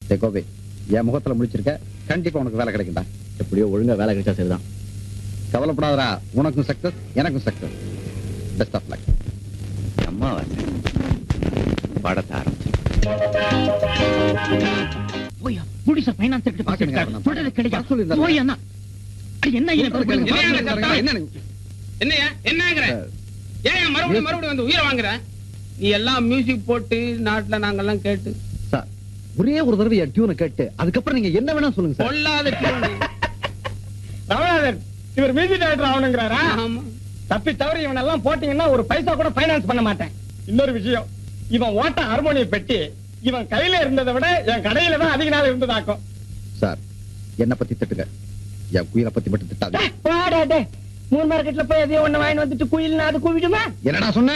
டேய் கோபி என் முகத்துல முடிச்சிருக்க கண்டிப்பா உனக்கு வேலை கிடைக்கும்டா எப்படியோ ஒழுங்கா வேலை கிடைச்சா சரிதான் கவலைப்படாதடா உனக்கும் சக்சஸ் எனக்கும் சக்சஸ் பெஸ்ட் ஆஃப் லக் அம்மா வந்து படத்தை ஆரம்பிச்சு போய்யா முடிச்ச ஃபைனான்ஸ் கிட்ட பாக்கணுங்க, பாத்துட்டாரு நான் சொல்றது கிடைக்கும் சொல்லிருந்தேன். போய் அண்ணா அடி, என்ன இது? என்னையா என்னங்கிற ஏன் மறுபடியும் மறுபடியும் வந்து உயிரை வாங்குற நீ எல்லாம் மியூசிக் போட்டு நாட்டுல நாங்கெல்லாம் கேட்டு சார் ஒரே ஒரு தடவை என் டியூனை கேட்டு அதுக்கப்புறம் நீங்க என்ன வேணா சொல்லுங்க சார் கொல்லாத tune. ரமணாதன் இவர் மியூசிக் டைரக்டர் ஆகணுங்கிறாரா ஆமா தப்பி தவறி இவன் எல்லாம் போட்டீங்கன்னா ஒரு பைசா கூட ஃபைனான்ஸ் பண்ண மாட்டேன் இன்னொரு விஷயம் இவன் ஓட்ட ஹார்மோனியம் பெட்டி இவன் கையில இருந்ததை விட என் கடையில தான் அதிக நாள் இருந்ததாக்கும் சார் என்ன பத்தி திட்டுங்க என் குயிலை பத்தி மட்டும் திட்டாது வாடா டே மூணு மார்க்கெட்ல போய் எதையோ ஒண்ணு வாங்கி வந்துட்டு குயில்னா அது குவிடுமா என்னடா சொன்ன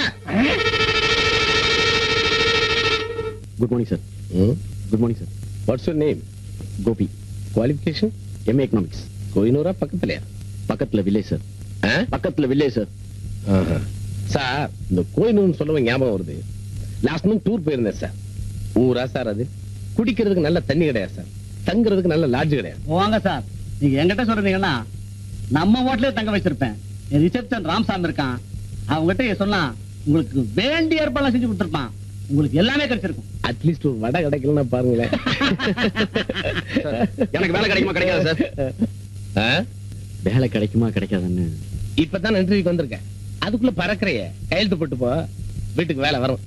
good morning sir good morning sir what's your name Gopi qualification MA economics கோயினூரா பக்கத்துலயா பக்கத்துல வில்லேஜ் சார் பக்கத்துல வில்லேஜ் சார் சார் இந்த கோயினூர்னு சொல்லவும் ஞாபகம் வருது லாஸ்ட் மந்த் டூர் போயிருந்தேன் சார் ஊரா சார் அது குடிக்கிறதுக்கு நல்ல தண்ணி கிடையாது சார் தங்குறதுக்கு நல்ல லாட்ஜ் கிடையாது போங்க சார் நீங்க என்கிட்ட சொல்றீங்கன்னா நம்ம ஹோட்டலே தங்க வச்சிருப்பேன் என் ரிசப்ஷன் ராம்சாமி இருக்கான் அவங்ககிட்ட சொன்னா உங்களுக்கு வேண்டிய ஏற்பாடு செஞ்சு கொடுத்துருப்பான் உங்களுக்கு எல்லாமே கிடைச்சிருக்கும் அட்லீஸ்ட் ஒரு வடை கிடைக்கலன்னா பாருங்களேன் எனக்கு வேலை கிடைக்குமா கிடைக்காது சார் வேலை கிடைக்குமா கிடைக்காதுன்னு இப்பதான் இன்டர்வியூக்கு வந்திருக்கேன் அதுக்குள்ள பறக்கறைய கையெழுத்து போட்டு போ வீட்டுக்கு வேலை வரும்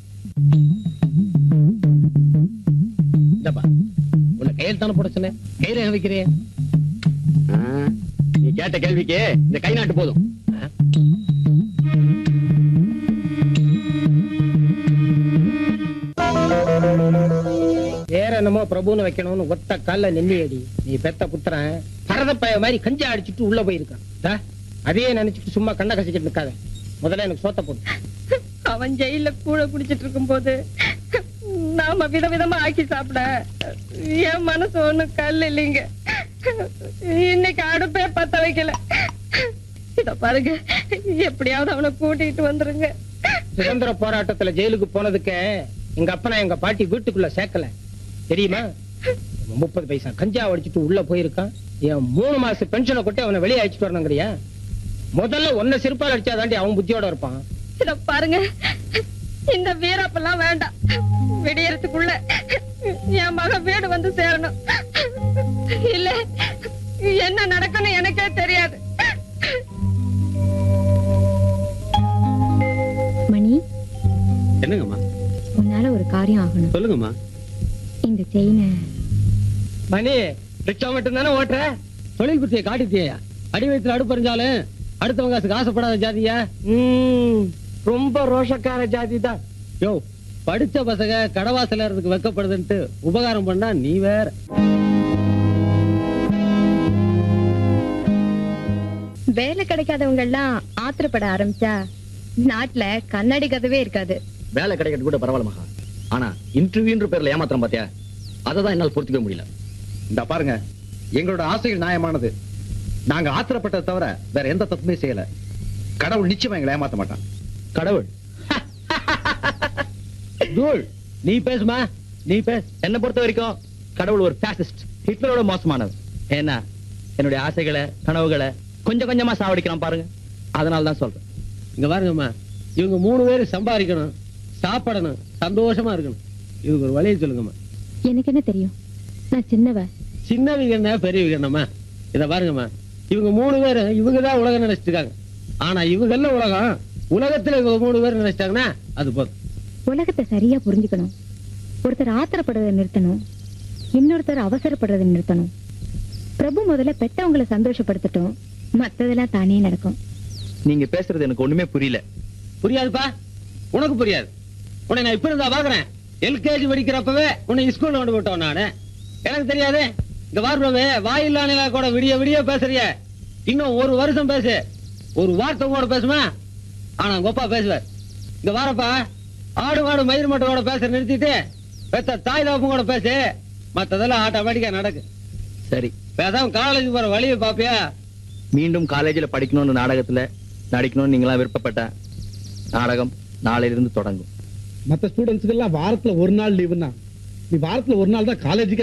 இந்தப்பா உன்னை கையெழுத்தான போட சொன்னேன் கையில வைக்கிறே நீ கேட்ட கேள்விக்கு இந்த கை நாட்டு போதும் ஆ? வேற என்னமோ பிரபுன்னு வைக்கணும்னு ஒத்த கால்ல நின்னியடி நீ பெத்த புத்திரன் பரதப்பய மாதிரி கஞ்சா அடிச்சிட்டு உள்ள போயிருக்கான் தா, அதையே நினைச்சிட்டு சும்மா கண்ண கசிக்கிட்டு இருக்காத முதல்ல எனக்கு சோத்த போடு அவன் ஜெயில கூழ குடிச்சிட்டு இருக்கும்போது நாம விதவிதமா ஆக்கி சாப்பிட என் மனசு ஒண்ணும் கல் இல்லைங்க இன்னைக்கு அடுப்பே பத்த வைக்கல இத பாருங்க எப்படியாவது அவனை கூட்டிட்டு வந்துருங்க சுதந்திர போராட்டத்துல ஜெயிலுக்கு போனதுக்கு எங்க அப்பனை எங்க பாட்டி வீட்டுக்குள்ள சேர்க்கல தெரியுமா இவன் முப்பது பைசா கஞ்சா அடிச்சிட்டு உள்ள போயிருக்கான் என் மூணு மாசம் பென்ஷனை கொட்டி அவனை வெளியே அழைச்சிட்டு வரணுங்கிறியா முதல்ல ஒன்ன சிறுப்பால் அடிச்சாதாண்டி அவன் புத்தியோட இருப்பான் இத பாருங்க இந்த வீரப்பெல்லாம் வேண்டாம் விடியறதுக்குள்ள என் மகன் வீடு வந்து சேரணும் இல்ல என்ன நடக்கும்னு எனக்கே தெரியாது மணி என்னங்கம்மா உன்னால ஒரு காரியம் ஆகணும் சொல்லுங்கம்மா இந்த செயினை மணி ரிக்ஷா மட்டும் தானே ஓட்டுற தொழில் புத்திய காட்டிட்டியா அடி வயிற்றுல அடுப்பறிஞ்சாலும் அடுத்தவங்க காசுக்கு ஆசைப்படாத ஜாதியா ரொம்ப ரோஷக்கார ஜாதி தான் யோ படிச்ச பசங்க கடவாசல இறதுக்கு வெக்கப்படுதுன்ட்டு உபகாரம் பண்ணா நீ வேற வேலை கிடைக்காதவங்க எல்லாம் ஆத்திரப்பட ஆரம்பிச்சா நாட்டுல கண்ணாடி கதவே இருக்காது வேலை கிடைக்கிறது கூட பரவாயில்ல மகா ஆனா இன்டர்வியூன்ற பேர்ல ஏமாத்திரம் பாத்தியா அததான் என்னால பொறுத்துக்க முடியல இந்த பாருங்க எங்களோட ஆசைகள் நியாயமானது நாங்க ஆத்திரப்பட்டதை தவிர வேற எந்த தப்புமே செய்யல கடவுள் நிச்சயமா எங்களை ஏமாத்த மாட்டான் கடவுள் தூள் நீ பேசுமா நீ பேசு என்ன பொறுத்த வரைக்கும் கடவுள் ஒரு பாசிஸ்ட் ஹிட்லரோட மோசமானது ஏன்னா என்னுடைய ஆசைகளை கனவுகளை கொஞ்சம் கொஞ்சமா சாவடிக்கிறான் பாருங்க அதனால தான் சொல்றேன் இங்க பாருங்கம்மா இவங்க மூணு பேரும் சம்பாதிக்கணும் சாப்பிடணும் சந்தோஷமா இருக்கணும் இதுக்கு ஒரு வழியை சொல்லுங்கம்மா எனக்கு என்ன தெரியும் நான் சின்னவ சின்னவங்க என்ன பெரியவங்க என்னம்மா இத பாருங்கம்மா இவங்க மூணு பேரும் இவங்க தான் உலகம் நினைச்சிட்டு இருக்காங்க ஆனா இவங்க எல்லாம் உலகம் உலகத்துல இவங்க மூணு பேர் நினைச்சிட்டாங்கன்னா அது போதும் உலகத்தை சரியா புரிஞ்சுக்கணும் ஒருத்தர் ஆத்திரப்படுறதை நிறுத்தணும் இன்னொருத்தர் அவசரப்படுறதை நிறுத்தணும் பிரபு முதல்ல பெத்தவங்களை சந்தோஷப்படுத்தட்டும் மத்ததெல்லாம் தானே நடக்கும் நீங்க பேசுறது எனக்கு ஒண்ணுமே புரியல புரியாதுப்பா உனக்கு புரியாது உன்னை நான் இப்ப இருந்தா பாக்குறேன் எல்கேஜி படிக்கிறப்பவே உன்னை ஸ்கூல்ல கொண்டு விட்டோம் நானு எனக்கு தெரியாது இங்க வார்பவே வாயில்லான கூட விடிய விடிய பேசுறிய இன்னும் ஒரு வருஷம் பேசு ஒரு வார்த்தை கூட பேசுமா ஆனா உங்க அப்பா பேசுவார் இங்க வாரப்பா ஆடு மாடு மயிர் மட்டும் கூட பேச நிறுத்திட்டு பெத்த தாய் தாப்பும் கூட பேசு மத்ததெல்லாம் ஆட்டோமேட்டிக்கா நடக்கு சரி பேசாம காலேஜ் போற வழியை பாப்பியா மீண்டும் காலேஜ்ல படிக்கணும்னு நாடகத்துல நடிக்கணும்னு நீங்களா விருப்பப்பட்ட நாடகம் நாளையிலிருந்து தொடங்கும் மத்த ஸ்டூடெண்ட்ஸ்க்கு எல்லாம் வாரத்துல ஒரு நாள் லீவுன்னா நீ வாரத்துல ஒரு நாள் தான் காலேஜுக்கு